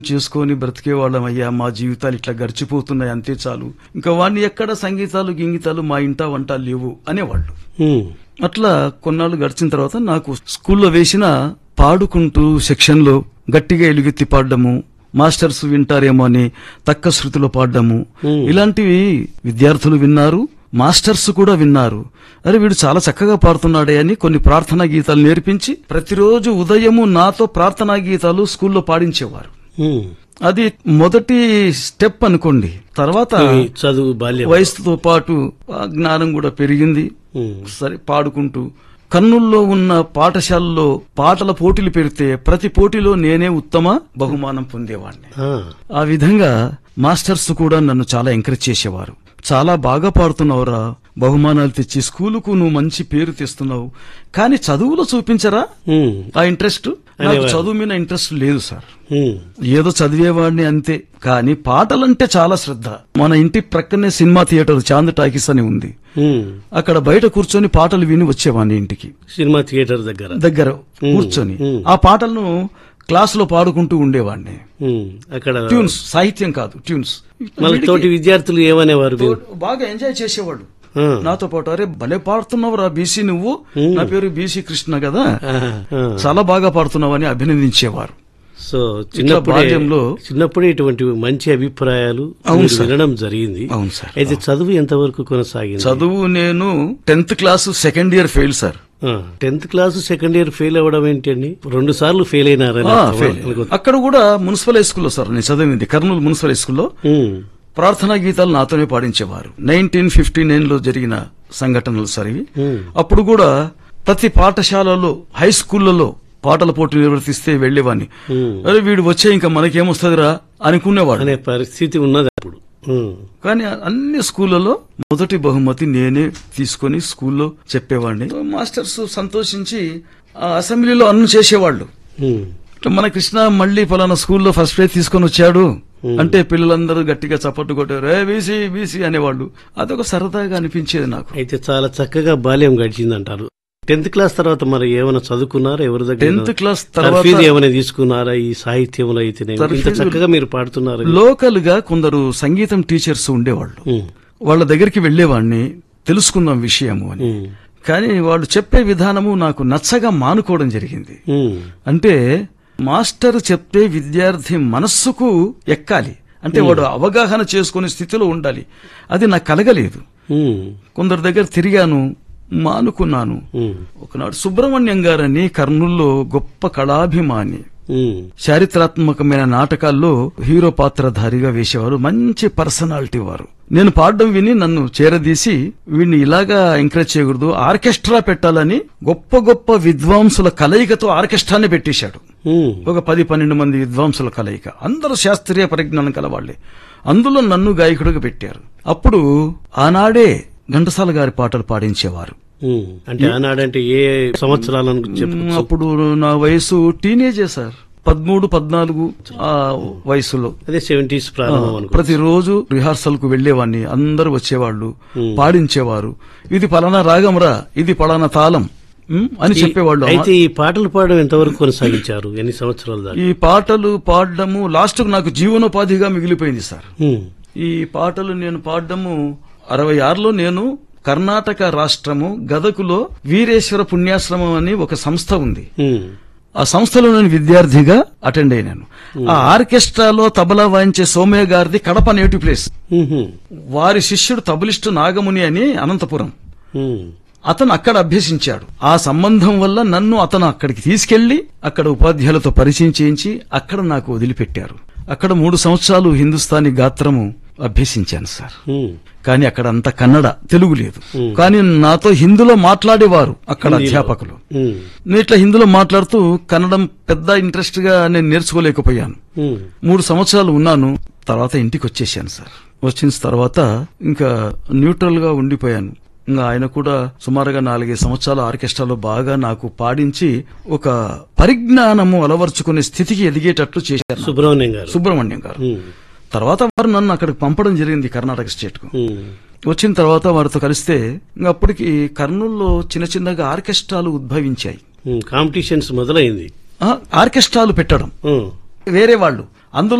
చేసుకొని బ్రతికేవాళ్ళం అయ్యా మా జీవితాలు ఇట్లా గడిచిపోతున్నాయి అంతే చాలు ఇంకా వాడిని ఎక్కడ సంగీతాలు గింగితాలు మా ఇంట వంట లేవు అనేవాళ్ళు ఉమ్, అట్లా కొన్నాళ్ళు గడిచిన తర్వాత నాకు స్కూల్లో వేసిన పాడుకుంటూ సెక్షన్లో గట్టిగా ఎలుగెత్తి పాడడము మాస్టర్స్ వింటారేమో అని తక్క శృతిలో పాడడము Hmm. ఇలాంటివి విద్యార్థులు విన్నారు మాస్టర్స్ కూడా విన్నారు అరే వీడు చాలా చక్కగా పాడుతున్నాడే అని కొన్ని ప్రార్థనా గీతాలు నేర్పించి ప్రతిరోజు ఉదయము నాతో ప్రార్థనా గీతాలు స్కూల్లో పాడించేవారు ఉమ్. అది మొదటి స్టెప్ అనుకోండి తర్వాత ఈ చదువు బాల్యం వయసుతో పాటు ఆ జ్ఞానం కూడా పెరిగింది ఉమ్, సరే పాడుకుంటూ కర్నూల్లో ఉన్న పాఠశాలలో పాటల పోటీలు పెడితే ప్రతి పోటీలో నేనే ఉత్తమ బహుమానం పొందేవాడిని ఆ, ఆ విధంగా మాస్టర్స్ కూడా నన్ను చాలా ఎంకరేజ్ చేసేవారు చాలా బాగా పాడుతున్నావురా బహుమానాలు తెచ్చి స్కూలుకు నువ్వు మంచి పేరు తెస్తున్నావు కానీ చదువులో చూపించరా ఉమ్, ఆ ఇంట్రెస్ట్ నాకు అనేవారు. చదువు మీద ఇంట్రెస్ట్ లేదు సార్ ఉమ్, ఏదో చదివేవాడిని అంతే కానీ పాటలంటే చాలా శ్రద్ధ మన ఇంటి ప్రక్కనే సినిమా థియేటర్ చాంద్ టాకీస్ అని ఉంది ఉమ్. అక్కడ బయట కూర్చొని పాటలు విని వచ్చేవాడిని ఇంటికి సినిమా థియేటర్ దగ్గర దగ్గర కూర్చొని మ్. ఆ పాటలను క్లాసులో పాడుకుంటూ ఉండేవాడిని ఉమ్, అక్కడ ట్యూన్స్ సాహిత్యం కాదు ట్యూన్స్ మళ్ళీ తోటి విద్యార్థులు ఏమనేవారు మీరు? బాగా ఎంజాయ్ చేసేవాడు ఆ, నాతో పాటు అరే భలే పాడుతున్నావు రా బీసీ నువ్వు మ్. నా పేరు బీసీ కృష్ణ కదా ఆ, ఆ. చాలా బాగా పాడుతున్నావని అభినందించేవారు సో చిన్నప్పుడే బాల్యంలో- చిన్నప్పుడే ఇటువంటి మంచి అభిప్రాయాలు అవును మీరు సార్. వినడం జరిగింది అవును సార్ అయితే చదువు ఎంతవరకు కొనసాగింది చదువు నేను tenth class second year fail sir tenth class second year fail అవ్వడం ఏంటండి రెండు సార్లు ఫెయిల్ అయినారని ఆ, అర్థమా? ఫెయిల్ అక్కడ కూడా మున్సిపల్ హై స్కూల్లో సార్ నేను చదివింది కర్నూలు మున్సిపల్ హై స్కూల్లో ఉమ్, ప్రార్థనా గీతాలు నాతోనే పాడించేవారు నైన్టీన్ ఫిఫ్టీ నైన్ లో జరిగిన సంఘటనలు సార్ ఇవి ఉమ్, అప్పుడు కూడా ప్రతి పాఠశాలలో హై స్కూళ్లలో పాటల పోటీ నిర్వర్తిస్తే వెళ్లేవాడిని ఉమ్. అరే వీడు వచ్చే ఇంకా మనకేమొస్తుందిరా అనుకునేవాడు అనే పరిస్థితి ఉన్నది అప్పుడు ఉమ్, కానీ అన్ని స్కూళ్లలో మొదటి బహుమతి నేనే తీసుకొని స్కూల్లో చెప్పేవాడిని మాస్టర్స్ సంతోషించి ఆ అసెంబ్లీలో అన్నం చేసేవాళ్ళు ఉమ్, ఇట్లా మన కృష్ణ మళ్ళీ పలానా స్కూల్లో ఫస్ట్ ప్రైజ్ తీసుకొని వచ్చాడు అంటే పిల్లలందరూ గట్టిగా చప్పట్టు కొట్టారు ఏ బీసీ బీసీ అనేవాళ్ళు అదొక సరదాగా అనిపించేది నాకు అయితే చాలా చక్కగా బాల్యం గడిచింది అంటారు టెన్త్ క్లాస్ తర్వాత మరి ఏమైనా చదువుకున్నారా ఎవరి దగ్గర టెన్త్ క్లాస్ తర్వాత తర్ఫీదు ఏమైనా తీసుకున్నారా ఈ సాహిత్యంలో అయితే ఇంత తర్ఫీదు- చక్కగా మీరు పాడుతున్నారు లోకల్ గా కొందరు సంగీతం టీచర్స్ ఉండేవాళ్ళు ఉమ్, వాళ్ళ దగ్గరికి వెళ్లేవాడిని తెలుసుకుందాం విషయము అని ఉమ్, కానీ వాళ్ళు చెప్పే విధానము నాకు నచ్చగా మానుకోవడం జరిగింది ఉమ్, అంటే మాస్టర్ చెప్తే విద్యార్థి మనస్సుకు ఎక్కాలి అంటే వాడు అవగాహన చేసుకునే స్థితిలో ఉండాలి అది నాకు కలగలేదు ఉమ్, కొందరి దగ్గర తిరిగాను మానుకున్నాను ఉమ్, ఒకనాడు సుబ్రహ్మణ్యం గారని కర్నూల్లో గొప్ప కళాభిమాని ఉమ్, చారిత్రాత్మకమైన నాటకాల్లో హీరో పాత్రధారిగా వేసేవారు మంచి పర్సనాలిటీ వారు నేను పాడడం విని నన్ను చేరదీసి వీడిని ఇలాగా ఎంకరేజ్ చేయకూడదు ఆర్కెస్ట్రా పెట్టాలని గొప్ప గొప్ప విద్వాంసుల కలయికతో ఆర్కెస్ట్రానే పెట్టేశాడు ఉమ్, ఒక పది పన్నెండు మంది విద్వాంసుల కలయిక అందరూ శాస్త్రీయ పరిజ్ఞానం కలవాళ్లే అందులో నన్ను గాయకుడిగా పెట్టారు అప్పుడు ఆనాడే ఘంటసాల గారి పాటలు పాడించేవారు ఉమ్. అంటే ఆనాడంటే ఏ సంవత్సరాలను చెప్పు మ్, అప్పుడు నా వయసు టీనేజే సార్ పదమూడు పద్నాలుగు ఆ వయసులో అదే సెవెంటీస్ ప్రారంభం అనుకో ప్రతిరోజు రిహార్సల్ కు వెళ్లేవాడిని అందరూ వచ్చేవాళ్ళు పాడించేవారు ఇది పలానా రాగంరా ఇది పలానా తాళం మ్, అని చెప్పేవాళ్ళు అయితే ఈ పాటలు పాడడం ఎంతవరకు కొనసాగించారు ఎన్ని సంవత్సరాలు దాకా ఈ పాటలు పాడడము లాస్ట్ నాకు జీవనోపాధిగా మిగిలిపోయింది సార్ ఉమ్, ఈ పాటలు నేను పాడడము అరవై ఆరులో నేను కర్ణాటక రాష్ట్రము గదకులో వీరేశ్వర పుణ్యాశ్రమం అని ఒక సంస్థ ఉంది ఉమ్, ఆ సంస్థలో నేను విద్యార్థిగా అటెండ్ అయినాను ఆ ఆర్కెస్ట్రాలో తబలా వాయించే సోమయ్య గారిది కడప నేటివ్ ప్లేస్ ఉహుం, వారి శిష్యుడు తబలిస్టు నాగముని అని అనంతపురం ఉమ్, అతను అక్కడ అభ్యసించాడు ఆ సంబంధం వల్ల నన్ను అతను అక్కడికి తీసుకెళ్లి అక్కడ ఉపాధ్యాయులతో పరిచయం చేయించి అక్కడ నాకు వదిలిపెట్టారు అక్కడ మూడు సంవత్సరాలు హిందుస్థానీ గాత్రము అభ్యసించాను సార్ ఉమ్, కానీ అక్కడ అంత కన్నడ తెలుగు లేదు కానీ నాతో హిందీలో మాట్లాడేవారు అక్కడ అధ్యాపకులు ఉమ్, నేను ఇట్లా హిందీలో మాట్లాడుతూ కన్నడం పెద్ద ఇంట్రెస్ట్ గా నేను నేర్చుకోలేకపోయాను ఉమ్, మూడు సంవత్సరాలు ఉన్నాను తర్వాత ఇంటికి వచ్చేసాను సార్ వచ్చిన తర్వాత ఇంకా న్యూట్రల్ గా ఉండిపోయాను ఇంకా ఆయన కూడా సుమారుగా నాలుగైదు సంవత్సరాల ఆర్కెస్ట్రాలో బాగా నాకు పాడించి ఒక పరిజ్ఞానము అలవర్చుకునే స్థితికి ఎదిగేటట్లు చేశారు సుబ్రహ్మణ్యం గారు సుబ్రహ్మణ్యం గారు ఉమ్, తర్వాత వారు నన్ను అక్కడికి పంపడం జరిగింది కర్ణాటక స్టేట్ కు ఉమ్, వచ్చిన తర్వాత వారితో కలిస్తే ఇంకా అప్పటికి కర్నూలులో చిన్న చిన్నగా ఆర్కెస్ట్రాలు ఉద్భవించాయి ఉమ్, కాంపిటీషన్స్ మొదలైంది ఆ, ఆర్కెస్ట్రాలు పెట్టడం ఉమ్, వేరే వాళ్ళు అందులో